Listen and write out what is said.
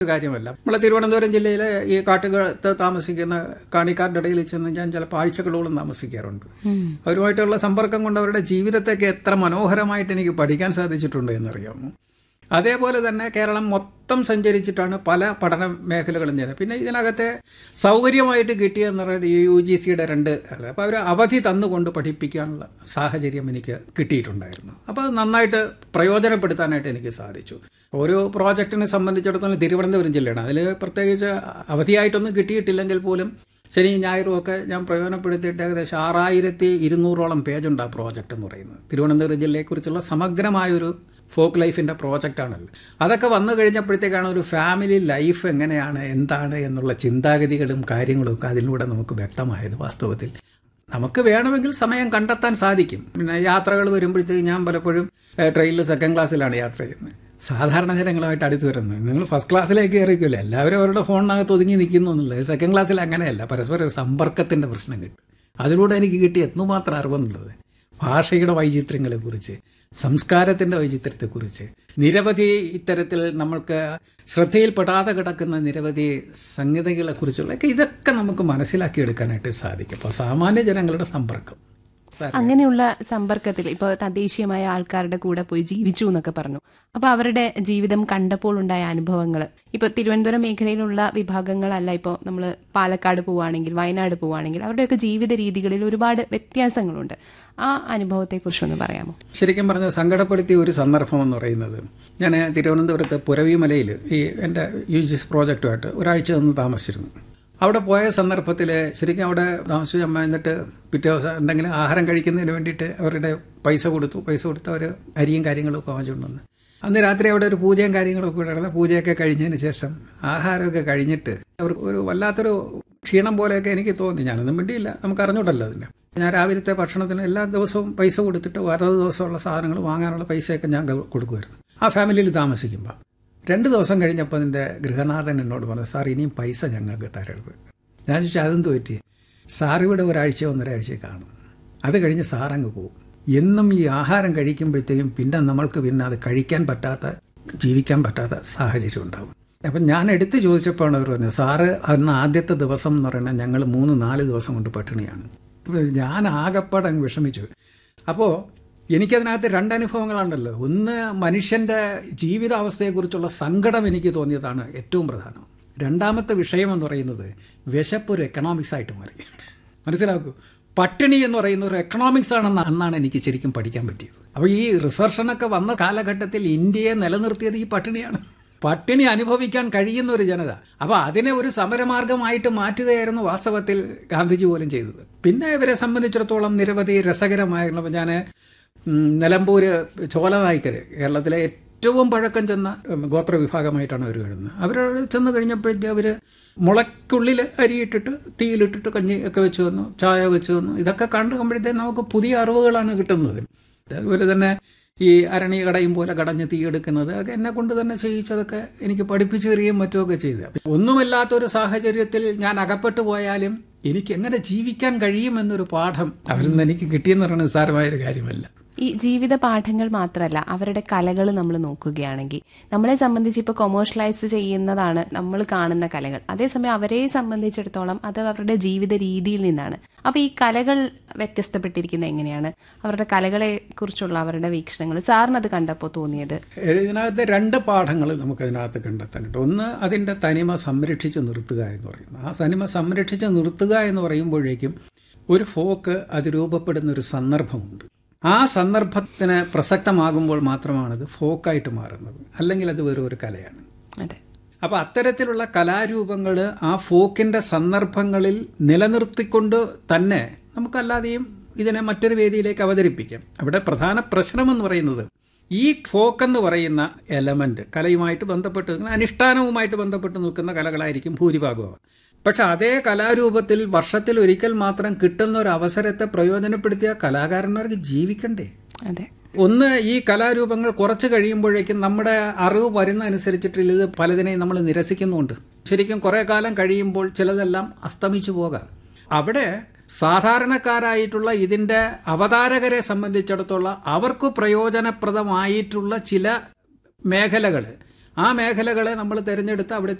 ഒരു കാര്യമല്ല നമ്മളെ തിരുവനന്തപുരം ജില്ലയിലെ ഈ കാട്ടുകാലത്ത് താമസിക്കുന്ന കാണിക്കാരുടെ ഇടയിൽ ചെന്ന് ഞാൻ ചിലപ്പോൾ ആഴ്ചകളോളം താമസിക്കാറുണ്ട് അവരുമായിട്ടുള്ള സമ്പർക്കം കൊണ്ട് അവരുടെ ജീവിതത്തെയൊക്കെ എത്ര മനോഹരമായിട്ട് എനിക്ക് പഠിക്കാൻ സാധിച്ചിട്ടുണ്ട് എന്നറിയാമോ അതേപോലെ തന്നെ കേരളം മൊത്തം സഞ്ചരിച്ചിട്ടാണ് പല പഠന മേഖലകളും ചെയ്യുന്നത് പിന്നെ ഇതിനകത്തെ സൗകര്യമായിട്ട് കിട്ടിയെന്ന് പറയുന്നത് ഈ യു ജി സിയുടെ രണ്ട് അപ്പോൾ അവർ അവധി തന്നുകൊണ്ട് പഠിപ്പിക്കാനുള്ള സാഹചര്യം എനിക്ക് കിട്ടിയിട്ടുണ്ടായിരുന്നു അപ്പോൾ അത് നന്നായിട്ട് പ്രയോജനപ്പെടുത്താനായിട്ട് എനിക്ക് സാധിച്ചു ഓരോ പ്രോജക്റ്റിനെ സംബന്ധിച്ചിടത്തോളം തിരുവനന്തപുരം ജില്ലയാണ് അതിൽ പ്രത്യേകിച്ച് അവധിയായിട്ടൊന്നും കിട്ടിയിട്ടില്ലെങ്കിൽ പോലും ശനി ഞായറും ഒക്കെ ഞാൻ പ്രയോജനപ്പെടുത്തിയിട്ട് ഏകദേശം ആറായിരത്തി ഇരുന്നൂറോളം പേജുണ്ട് ആ പ്രോജക്റ്റ് എന്ന് പറയുന്നത് തിരുവനന്തപുരം ജില്ലയെക്കുറിച്ചുള്ള സമഗ്രമായൊരു ഫോക്ക് ലൈഫിൻ്റെ പ്രോജക്റ്റാണല്ലോ അതൊക്കെ വന്നു കഴിഞ്ഞപ്പോഴത്തേക്കാണ് ഒരു ഫാമിലി ലൈഫ് എങ്ങനെയാണ് എന്താണ് എന്നുള്ള ചിന്താഗതികളും കാര്യങ്ങളും ഒക്കെ അതിലൂടെ നമുക്ക് വ്യക്തമായത് വാസ്തവത്തിൽ നമുക്ക് വേണമെങ്കിൽ സമയം കണ്ടെത്താൻ സാധിക്കും പിന്നെ യാത്രകൾ വരുമ്പോഴത്തേക്ക് ഞാൻ പലപ്പോഴും ട്രെയിനിൽ സെക്കൻഡ് ക്ലാസ്സിലാണ് യാത്ര ചെയ്യുന്നത് സാധാരണ ജനങ്ങളുമായിട്ട് അടുത്ത് വരുന്നത് നിങ്ങൾ ഫസ്റ്റ് ക്ലാസ്സിലേക്ക് കയറിക്കില്ല എല്ലാവരും അവരുടെ ഫോണിനകത്ത് ഒതുങ്ങി നിൽക്കുന്നു എന്നുള്ളത് സെക്കൻഡ് ക്ലാസ്സിൽ അങ്ങനെയല്ല പരസ്പരം ഒരു സമ്പർക്കത്തിൻ്റെ പ്രശ്നം കിട്ടും അതിലൂടെ എനിക്ക് കിട്ടിയ എന്നുമാത്രം അറിവെന്നുള്ളത് ഭാഷയുടെ വൈചിത്ര്യങ്ങളെക്കുറിച്ച് സംസ്കാരത്തിൻ്റെ വൈചിത്ര്യത്തെക്കുറിച്ച് നിരവധി ഇത്തരത്തിൽ നമ്മൾക്ക് ശ്രദ്ധയിൽപ്പെടാതെ കിടക്കുന്ന നിരവധി സംഗതികളെക്കുറിച്ചുള്ള ഒക്കെ ഇതൊക്കെ നമുക്ക് മനസ്സിലാക്കിയെടുക്കാനായിട്ട് സാധിക്കും അപ്പോൾ സാമാന്യ ജനങ്ങളുടെ സമ്പർക്കം അങ്ങനെയുള്ള സമ്പർക്കത്തിൽ ഇപ്പോൾ തദ്ദേശീയമായ ആൾക്കാരുടെ കൂടെ പോയി ജീവിച്ചു എന്നൊക്കെ പറഞ്ഞു അപ്പൊ അവരുടെ ജീവിതം കണ്ടപ്പോൾ ഉണ്ടായ അനുഭവങ്ങൾ ഇപ്പൊ തിരുവനന്തപുരം മേഖലയിലുള്ള വിഭാഗങ്ങളല്ല ഇപ്പോൾ നമ്മൾ പാലക്കാട് പോവുകയാണെങ്കിൽ വയനാട് പോവുകയാണെങ്കിൽ അവരുടെയൊക്കെ ജീവിത രീതികളിൽ ഒരുപാട് വ്യത്യാസങ്ങളുണ്ട് ആ അനുഭവത്തെക്കുറിച്ചൊന്ന് പറയാമോ ശരിക്കും പറഞ്ഞാൽ സങ്കടപ്പെടുത്തിയ ഒരു സന്ദർഭം എന്ന് പറയുന്നത് ഞാൻ തിരുവനന്തപുരത്ത് പുരവിമലയിൽ ഈ എൻ്റെ യു ജി എസ് പ്രോജക്റ്റുമായിട്ട് ഒരാഴ്ച നിന്ന് താമസിച്ചിരുന്നു അവിടെ പോയ സന്ദർഭത്തിൽ ശരിക്കും അവിടെ താമസിച്ച് അമ്മ എന്നിട്ട് പിറ്റേ ദിവസം എന്തെങ്കിലും ആഹാരം കഴിക്കുന്നതിന് വേണ്ടിയിട്ട് അവരുടെ പൈസ കൊടുത്തു പൈസ കൊടുത്ത് അവർ അരിയും കാര്യങ്ങളും ഒക്കെ വാങ്ങിച്ചുകൊണ്ട് വന്നു അന്ന് രാത്രി അവിടെ ഒരു പൂജയും കാര്യങ്ങളൊക്കെ കൂടെ നടന്ന് പൂജയൊക്കെ കഴിഞ്ഞതിന് ശേഷം ആഹാരമൊക്കെ കഴിഞ്ഞിട്ട് അവർ ഒരു വല്ലാത്തൊരു ക്ഷീണം പോലെയൊക്കെ എനിക്ക് തോന്നി ഞാനൊന്നും മിണ്ടിയില്ല നമുക്ക് അറിഞ്ഞൂടല്ലോ അതിന് ഞാൻ രാവിലത്തെ ഭക്ഷണത്തിന് എല്ലാ ദിവസവും പൈസ കൊടുത്തിട്ട് അതത് ദിവസമുള്ള സാധനങ്ങൾ വാങ്ങാനുള്ള പൈസയൊക്കെ ഞാൻ കൊടുക്കുമായിരുന്നു ആ ഫാമിലിയിൽ താമസിക്കുമ്പോൾ രണ്ട് ദിവസം കഴിഞ്ഞപ്പോൾ അതിൻ്റെ ഗൃഹനാഥൻ എന്നോട് പറഞ്ഞു സാർ ഇനിയും പൈസ ഞങ്ങൾക്ക് തരരുത് ഞാൻ ചോദിച്ചു അതെന്ത് പറ്റി സാർ ഇവിടെ ഒരാഴ്ച ഒന്നരാഴ്ച കാണും അത് കഴിഞ്ഞ് സാർ അങ്ങ് പോകും എന്നും ഈ ആഹാരം കഴിക്കുമ്പോഴത്തേക്കും പിന്നെ നമ്മൾക്ക് പിന്നെ അത് കഴിക്കാൻ പറ്റാത്ത ജീവിക്കാൻ പറ്റാത്ത സാഹചര്യം ഉണ്ടാവും അപ്പം ഞാൻ എടുത്ത് ചോദിച്ചപ്പോഴാണ് അവർ പറഞ്ഞത് സാറ് അന്ന് ആദ്യത്തെ ദിവസം എന്ന് പറയുന്നത് ഞങ്ങൾ മൂന്ന് നാല് ദിവസം കൊണ്ട് പട്ടിണിയാണ് ഞാൻ ആകപ്പാടെ അങ്ങ് വിഷമിച്ചു അപ്പോൾ എനിക്കതിനകത്ത് രണ്ടനുഭവങ്ങളുണ്ടല്ലോ ഒന്ന് മനുഷ്യൻ്റെ ജീവിതാവസ്ഥയെക്കുറിച്ചുള്ള സങ്കടം എനിക്ക് തോന്നിയതാണ് ഏറ്റവും പ്രധാനം രണ്ടാമത്തെ വിഷയം എന്ന് പറയുന്നത് വിശപ്പ് ഒരു എക്കണോമിക്സ് ആയിട്ട് മാറി മനസ്സിലാക്കൂ പട്ടിണി എന്ന് പറയുന്ന ഒരു എക്കണോമിക്സ് ആണെന്ന് അന്നാണ് എനിക്ക് ശരിക്കും പഠിക്കാൻ പറ്റിയത് അപ്പോൾ ഈ റിസർഷനൊക്കെ വന്ന കാലഘട്ടത്തിൽ ഇന്ത്യയെ നിലനിർത്തിയത് ഈ പട്ടിണിയാണ് പട്ടിണി അനുഭവിക്കാൻ കഴിയുന്ന ഒരു ജനത അപ്പോൾ അതിനെ ഒരു സമരമാർഗമായിട്ട് മാറ്റുകയായിരുന്നു വാസ്തവത്തിൽ ഗാന്ധിജി പോലും ചെയ്തത് പിന്നെ ഇവരെ സംബന്ധിച്ചിടത്തോളം നിരവധി രസകരമായുള്ള ഞാൻ നിലമ്പൂര് ചോലനായ്ക്കർ കേരളത്തിലെ ഏറ്റവും പഴക്കം ചെന്ന ഗോത്ര വിഭാഗമായിട്ടാണ് അവർ വരുന്നത് അവരോട് ചെന്ന് കഴിഞ്ഞപ്പോഴത്തേക്ക് അവർ മുളയ്ക്കുള്ളിൽ അരിയിട്ടിട്ട് തീയിലിട്ടിട്ട് കഞ്ഞി ഒക്കെ വെച്ച് വന്നു ചായ വെച്ച് വന്നു ഇതൊക്കെ കണ്ടുമ്പോഴത്തേക്ക് നമുക്ക് പുതിയ അറിവുകളാണ് കിട്ടുന്നത് അതുപോലെ തന്നെ ഈ അരണി കടയും പോലെ കടഞ്ഞ് തീയെടുക്കുന്നത് ഒക്കെ എന്നെ കൊണ്ട് തന്നെ ചെയ്യിച്ചതൊക്കെ എനിക്ക് പഠിപ്പിച്ചു തരികയും മറ്റുമൊക്കെ ചെയ്ത് ഒന്നുമില്ലാത്തൊരു സാഹചര്യത്തിൽ ഞാൻ അകപ്പെട്ടു പോയാലും എനിക്ക് എങ്ങനെ ജീവിക്കാൻ കഴിയുമെന്നൊരു പാഠം അവരിൽ നിന്ന് എനിക്ക് കിട്ടിയെന്ന് പറയുന്നത് നിസ്സാരമായൊരു കാര്യമല്ല ഈ ജീവിത പാഠങ്ങൾ മാത്രമല്ല അവരുടെ കലകൾ നമ്മൾ നോക്കുകയാണെങ്കിൽ നമ്മളെ സംബന്ധിച്ച് ഇപ്പോൾ കൊമേഴ്ഷ്യലൈസ് ചെയ്യുന്നതാണ് നമ്മൾ കാണുന്ന കലകൾ അതേസമയം അവരെ സംബന്ധിച്ചിടത്തോളം അത് അവരുടെ ജീവിത രീതിയിൽ നിന്നാണ് അപ്പോൾ ഈ കലകൾ വ്യത്യസ്തപ്പെട്ടിരിക്കുന്നത് എങ്ങനെയാണ് അവരുടെ കലകളെ കുറിച്ചുള്ള അവരുടെ വീക്ഷണങ്ങൾ സാറിന് അത് കണ്ടപ്പോൾ തോന്നിയത് ഇതിനകത്ത് രണ്ട് പാഠങ്ങൾ നമുക്ക് അതിനകത്ത് കണ്ടെത്താനുണ്ട് ഒന്ന് അതിൻ്റെ തനിമ സംരക്ഷിച്ച് നിർത്തുക എന്ന് പറയുന്നത് ആ തനിമ സംരക്ഷിച്ച് നിർത്തുക എന്ന് പറയുമ്പോഴേക്കും ഒരു ഫോക്ക് അത് രൂപപ്പെടുന്ന ഒരു സന്ദർഭമുണ്ട് ആ സന്ദർഭത്തിന് പ്രസക്തമാകുമ്പോൾ മാത്രമാണ് അത് ഫോക്കായിട്ട് മാറുന്നത് അല്ലെങ്കിൽ അത് വെറും ഒരു കലയാണ് അതെ അപ്പോൾ അത്തരത്തിലുള്ള കലാരൂപങ്ങൾ ആ ഫോക്കിന്റെ സന്ദർഭങ്ങളിൽ നിലനിർത്തിക്കൊണ്ട് തന്നെ നമുക്കല്ലാതെയും ഇതിനെ മറ്റൊരു വേദിയിലേക്ക് അവതരിപ്പിക്കാം അവിടെ പ്രധാന പ്രശ്നമെന്ന് പറയുന്നത് ഈ ഫോക്ക് എന്ന് പറയുന്ന എലമെന്റ് കലയുമായിട്ട് ബന്ധപ്പെട്ട് നിൽക്കുന്ന അനുഷ്ഠാനവുമായിട്ട് ബന്ധപ്പെട്ട് നിൽക്കുന്ന കലകളായിരിക്കും ഭൂരിഭാഗവും പക്ഷെ അതേ കലാരൂപത്തിൽ വർഷത്തിൽ ഒരിക്കൽ മാത്രം കിട്ടുന്ന ഒരു അവസരത്തെ പ്രയോജനപ്പെടുത്തിയ കലാകാരന്മാർക്ക് ജീവിക്കണ്ടേ അതെ ഒന്ന് ഈ കലാരൂപങ്ങൾ കുറച്ച് കഴിയുമ്പോഴേക്കും നമ്മുടെ അറിവ് വരുന്ന അനുസരിച്ചിട്ട് ഇത് പലതിനെയും നമ്മൾ നിരസിക്കുന്നുണ്ട് ശരിക്കും കുറെ കാലം കഴിയുമ്പോൾ ചിലതെല്ലാം അസ്തമിച്ചു പോകാം അവിടെ സാധാരണക്കാരായിട്ടുള്ള ഇതിന്റെ അവതാരകരെ സംബന്ധിച്ചിടത്തോളം അവർക്ക് പ്രയോജനപ്രദമായിട്ടുള്ള ചില മേഖലകൾ ആ മേഖലകളെ നമ്മൾ തിരഞ്ഞെടുത്ത് അവിടെ